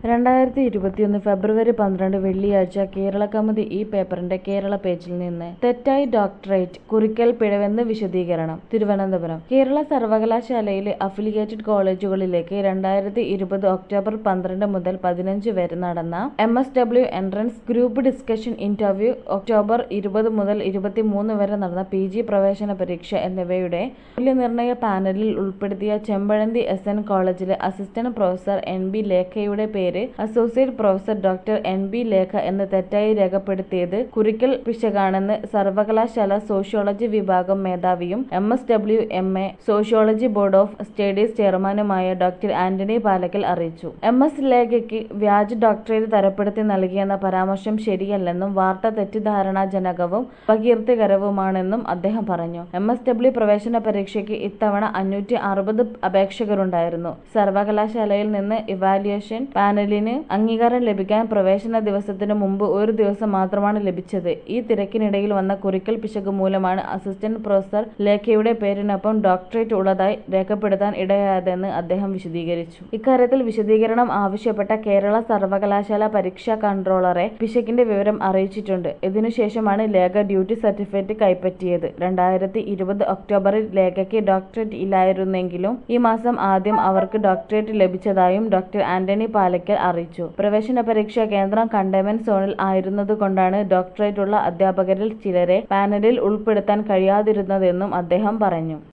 രണ്ടായിരത്തി ഇരുപത്തിയൊന്ന് ഫെബ്രുവരി പന്ത്രണ്ട് വെള്ളിയാഴ്ച കേരള കൗമുദി ഈ പേപ്പറിന്റെ കേരള പേജിൽ നിന്ന് തെറ്റായി ഡോക്ടറേറ്റ് കുറിക്കൽ പിഴവെന്ന് വിശദീകരണം തിരുവനന്തപുരം കേരള സർവകലാശാലയിലെ അഫിലിയേറ്റഡ് കോളേജുകളിലേക്ക് രണ്ടായിരത്തി ഇരുപത് ഒക്ടോബർ പന്ത്രണ്ട് മുതൽ പതിനഞ്ച് വരെ നടന്ന M S W entrance group discussion interview October ഇരുപത് മുതൽ ഇരുപത്തിമൂന്ന് വരെ നടന്ന പി ജി പ്രവേശന പരീക്ഷ എന്നിവയുടെ മൂല്യനിർണ്ണയ പാനലിൽ ഉൾപ്പെടുത്തിയ ചെമ്പഴന്തി എസ് എൻ കോളേജിലെ അസിസ്റ്റന്റ് പ്രൊഫസർ എൻ ബി ലേഖയുടെ പേര് associate professor doctor N B Lekha എന്ന് തെറ്റായി രേഖപ്പെടുത്തിയത് കുറിക്കൽ പിശകാണെന്ന് സർവകലാശാല സോഷ്യോളജി വിഭാഗം മേധാവിയും M S W M A sociology board of studies ചെയർമാനുമായ ഡോക്ടർ ആന്റണി പാലക്കൽ അറിയിച്ചു എം എസ് ലേഖയ്ക്ക് വ്യാജ ഡോക്ടറേറ്റ് തരപ്പെടുത്തി നൽകിയെന്ന പരാമർശം ശരിയല്ലെന്നും വാർത്ത തെറ്റിദ്ധാരണാജനകവും അപകീർത്തികരവുമാണെന്നും അദ്ദേഹം പറഞ്ഞു എം എസ് ഡബ്ല്യു പ്രവേശന പരീക്ഷയ്ക്ക് ഇത്തവണ അഞ്ഞൂറ്റി അറുപത് അപേക്ഷകരുണ്ടായിരുന്നു സർവകലാശാലയിൽ നിന്ന് ഇവാലുവേഷൻ പാനലിന് അംഗീകാരം ലഭിക്കാൻ പ്രവേശന ദിവസത്തിന് മുമ്പ് ഒരു ദിവസം മാത്രമാണ് ലഭിച്ചത് ഈ തിരക്കിനിടയിൽ വന്ന കുറിക്കൽ പിശക് മൂലമാണ് അസിസ്റ്റന്റ് പ്രൊഫസർ ലേഖയുടെ പേരിനൊപ്പം ഡോക്ടറേറ്റ് ഉള്ളതായി രേഖപ്പെടുത്താൻ ഇടയായതെന്ന് അദ്ദേഹം വിശദീകരിച്ചു ഇക്കാര്യത്തിൽ വിശദീകരണം ആവശ്യപ്പെട്ട കേരള സർവകലാശാല പരീക്ഷാ കൺട്രോളറെ പിശകിന്റെ വിവരം അറിയിച്ചിട്ടുണ്ട് ഇതിനുശേഷമാണ് ലേഖ ഡ്യൂട്ടി സർട്ടിഫിക്കറ്റ് കൈപ്പറ്റിയത് രണ്ടായിരത്തി ഇരുപത് ഒക്ടോബറിൽ ലേഖയ്ക്ക് ഡോക്ടറേറ്റ് ഇല്ലായിരുന്നെങ്കിലും ഈ മാസം ആദ്യം അവർക്ക് ഡോക്ടറേറ്റ് ലഭിച്ചതായും ഡോക്ടർ ആന്റണി പാലക്കൽ അറിയിച്ചു പ്രവേശന പരീക്ഷാ കേന്ദ്രം കണ്ടെയ്ൻമെന്റ് സോണിൽ ആയിരുന്നതുകൊണ്ടാണ് ഡോക്ടറേറ്റുള്ള അധ്യാപകരിൽ ചിലരെ പാനലിൽ ഉൾപ്പെടുത്താൻ കഴിയാതിരുന്നതെന്നും അദ്ദേഹം പറഞ്ഞു